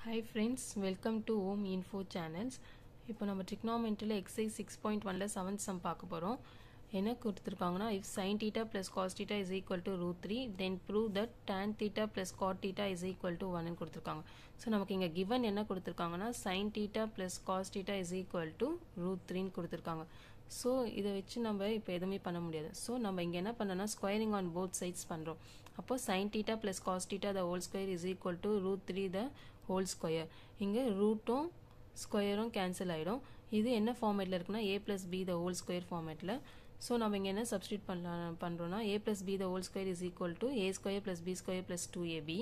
hi friends welcome to Om info channels இப்போ நம்ம ட்ரிக்னாமெண்ட்டில் எக்ஸைஸ் சிக்ஸ் பாயிண்ட் ஒனில் செவன்த் சம் பார்க்க போகிறோம் என்ன கொடுத்துருக்காங்கன்னா if sine theta plus cos theta is equal to root three then prove that tan theta plus cot theta is equal to ஒன்னு கொடுத்துருக்காங்க ஸோ நமக்கு இங்கே கிவன் என்ன கொடுத்துருக்காங்கன்னா sine theta plus cos theta is equal to root த்ரீன்னு கொடுத்துருக்காங்க so இதை வச்சு நம்ம இப்போ எதுவுமே பண்ண முடியாது ஸோ நம்ம இங்கே என்ன பண்ணோம்னா ஸ்கொயரிங் ஆன் போத் சைட்ஸ் பண்ணுறோம் அப்போ sine theta plus cos theta the whole square is equal to root three the whole square இங்கே ரூட்டும் ஸ்கொயரும் கேன்சல் ஆகிடும் இது என்ன ஃபார்மேட்டில் இருக்குன்னா A plus B the whole square ஃபார்மேட்டில் ஸோ நம்ம இங்கே என்ன சப்ஸ்டியூட் பண்ணலாம் பண்ணுறோன்னா A plus B the whole square is equal to A square plus B square plus two AB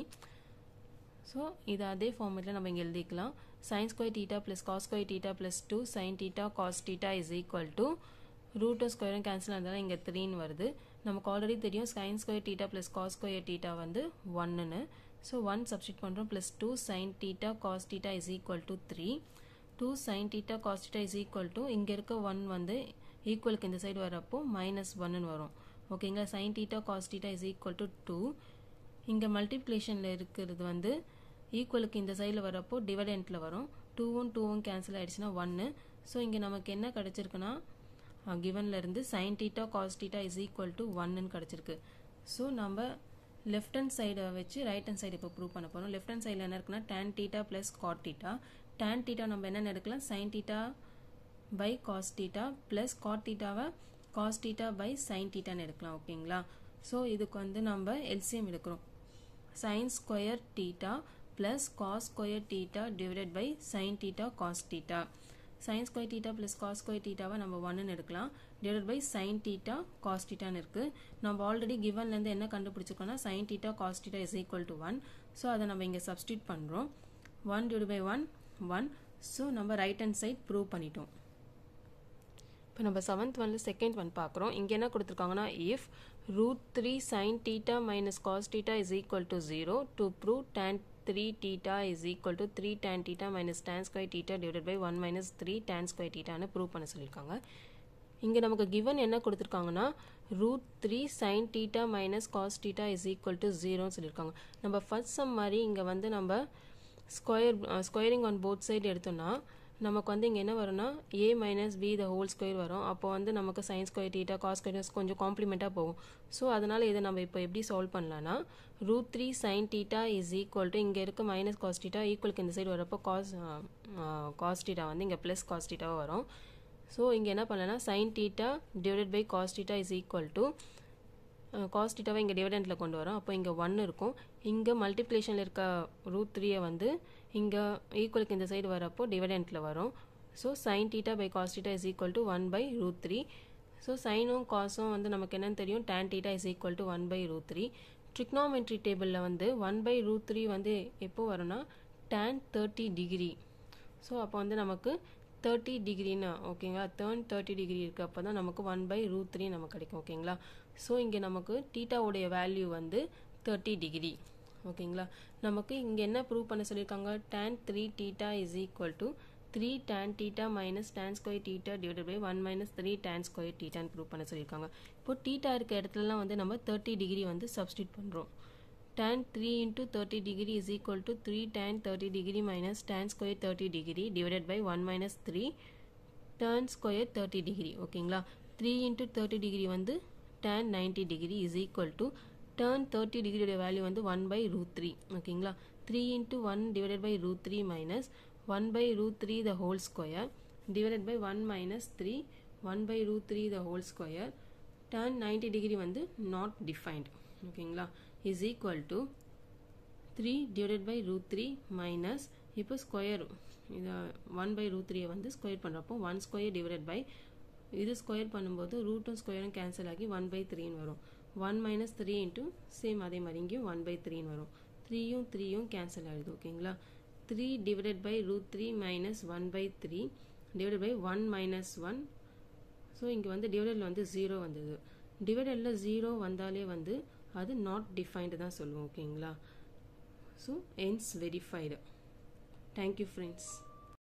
so இது அதே ஃபார்மேட்டில் நம்ம இங்கே எழுதிக்கலாம் sine square theta plus cos square theta plus two sine theta cos theta is equal to ரூட்டும் ஸ்கொயரும் cancel ஆனதால இங்கே த்ரீன்னு வருது நமக்கு ஆல்ரெடி தெரியும் sine square theta plus cos square theta வந்து ஒன்னுன்னு ஸோ ஒன் சப்ஸ்டியூட் பண்ணுறோம் plus two sine theta cos theta is equal to three two sine theta cos theta is equal to இங்கே இருக்க ஒன் வந்து ஈக்குவலுக்கு இந்த சைடு வரப்போ minus ஒன்னு வரும் ஓகேங்களா sine theta cos theta is equal to two இங்கே மல்டிப்ளிகேஷனில் இருக்கிறது வந்து ஈக்குவலுக்கு இந்த சைடில் வரப்போ டிவைடெண்ட்டில் வரும் டூவும் டூவும் கேன்சல் ஆகிடுச்சுன்னா ஒன்று ஸோ இங்கே நமக்கு என்ன கிடச்சிருக்குன்னா கிவனில் இருந்து sine theta cos theta is equal to ஒன்னு கிடச்சிருக்கு ஸோ நம்ம லெஃப்ட் ஹேண்ட் சைடை வச்சு ரைட் ஹேண்ட் சைடு இப்போ ப்ரூவ் பண்ண போகிறோம் லெஃப்ட் ஹேண்ட் சைடில் என்ன இருக்குன்னா tan theta plus cot theta tan theta நம்ம என்னென்ன எடுக்கலாம் sine theta by cos theta plus cot டீட்டாவை காஸ் டீட்டா பை சைன் டீட்டான்னு எடுக்கலாம் ஓகேங்களா ஸோ இதுக்கு வந்து நம்ம எல்சிஎம் எடுக்கிறோம் sine square theta plus cos square theta divided by sine theta cos theta sine square theta plus cos square டீட்டாவை நம்ம ஒன்னு எடுக்கலாம் divide by sine theta cos டீட்டான்னு இருக்குது நம்ம ஆல்ரெடி கிவன்லேருந்து என்ன கண்டுபிடிச்சிருக்கோம்னா sine theta cos theta is equal to one so அதை நம்ம இங்கே சப்ஸ்டியூட் பண்ணுறோம் one divide by one one so நம்ம ரைட் ஹேண்ட் சைட் ப்ரூவ் பண்ணிட்டோம் இப்போ நம்ம செவன்த் ஒன்ல செகண்ட் ஒன் பார்க்குறோம் இங்கே என்ன கொடுத்துருக்காங்கன்னா if root three sine theta minus cos theta is equal to zero to prove tan three theta is equal to three tan theta minus tan square theta divide by one minus three tan square டீட்டான்னு prove பண்ண சொல்லியிருக்காங்க இங்கே நமக்கு given என்ன கொடுத்துருக்காங்கன்னா root three sine theta minus cos theta is equal to ஜீரோன்னு சொல்லியிருக்காங்க நம்ம ஃபர்ஸ்ட் சம் மாதிரி இங்கே வந்து நம்ம square squaring on both side எடுத்தோம்னா நமக்கு வந்து இங்கே என்ன வரும்னா A minus B the whole square வரும் அப்போ வந்து நமக்கு sine square theta cos square கொஞ்சம் காம்ப்ளிமெண்ட்டாக போகும் ஸோ அதனால் இதை நம்ம இப்போ எப்படி சால்வ் பண்ணலான்னா root three sine theta is equal to இங்கே இருக்க மைனஸ் காஸ் டீட்டா ஈக்குவலுக்கு இந்த சைடு வரப்போ காஸ் காஸ் டீட்டா வந்து இங்கே ப்ளஸ் காஸ் டீட்டாவாக வரும் ஸோ இங்கே என்ன பண்ணலாம்னா sine theta divided by cos theta is equal to cos டீட்டாவை இங்கே டிவிடெண்ட்டில் கொண்டு வரோம் அப்போ இங்கே ஒன் இருக்கும் இங்கே மல்டிப்ளிகேஷனில் இருக்க ரூட் த்ரீயை வந்து இங்கே ஈக்குவலுக்கு இந்த சைடு வரப்போ டிவிடெண்ட்டில் வரும் so sine theta by cos theta is equal to one by root three so சைனும் காசும் வந்து நமக்கு என்னன்னு தெரியும் tan theta is equal to one by root three trigonometry டேபிளில் வந்து ஒன் பை ரூட் த்ரீ வந்து எப்போ வரும்னா டேன் தேர்ட்டி டிகிரி ஸோ அப்போ வந்து நமக்கு தேர்ட்டி டிகிரின்னு ஓகேங்களா தேர்ன் தேர்ட்டி டிகிரி இருக்குது அப்போ தான் நமக்கு ஒன் பை ரூட் த்ரீ நமக்கு கிடைக்கும் ஓகேங்களா ஸோ இங்கே நமக்கு டீட்டாவுடைய வேல்யூ வந்து தேர்ட்டி டிகிரி ஓகேங்களா நமக்கு இங்கே என்ன ப்ரூவ் பண்ண சொல்லியிருக்காங்க tan three theta is equal to three tan theta minus tan square theta divide by one minus three tan square டீட்டான்னு ப்ரூவ் பண்ண சொல்லியிருக்காங்க இப்போ டீட்டா இருக்க இடத்துலலாம் வந்து நம்ம தேர்ட்டி டிகிரி வந்து சப்ஸ்டியூட் பண்ணுறோம் tan 3 into 30 degree is equal to 3 tan 30 degree minus tan square 30 degree divided by 1 minus 3 tan square 30 degree ஓகேங்களா 3 into 30 degree வந்து tan 90 degree is equal to tan 30 degree உடைய value வந்து 1 by root 3 ஓகேங்களா 3 into 1 divided by root 3 minus 1 by root 3 the whole square divided by 1 minus 3 1 by root 3 the whole square tan 90 degree வந்து not defined ஓகேங்களா is equal to 3 divided by root 3 minus இப்போ square இதை one by root த்ரீயை வந்து square பண்ணுறப்போ one square divided by இது square பண்ணும்போது ரூட்டும் ஸ்கொயரும் கேன்சல் ஆகி ஒன் பை த்ரீன்னு வரும் one minus three into same அதே மாதிரி இங்கேயும் ஒன் பை த்ரீன்னு வரும் த்ரீயும் த்ரீயும் கேன்சல் ஆகிடுது ஓகேங்களா three divided by root three minus one by three divided by one minus one so இங்கே வந்து டிவைடடில் வந்து ஜீரோ வந்தது டிவைடடில் ஜீரோ வந்தாலே வந்து அது நாட் டிஃபைன்டு தான் சொல்லுவோம் ஓகேங்களா so hence verified thank you friends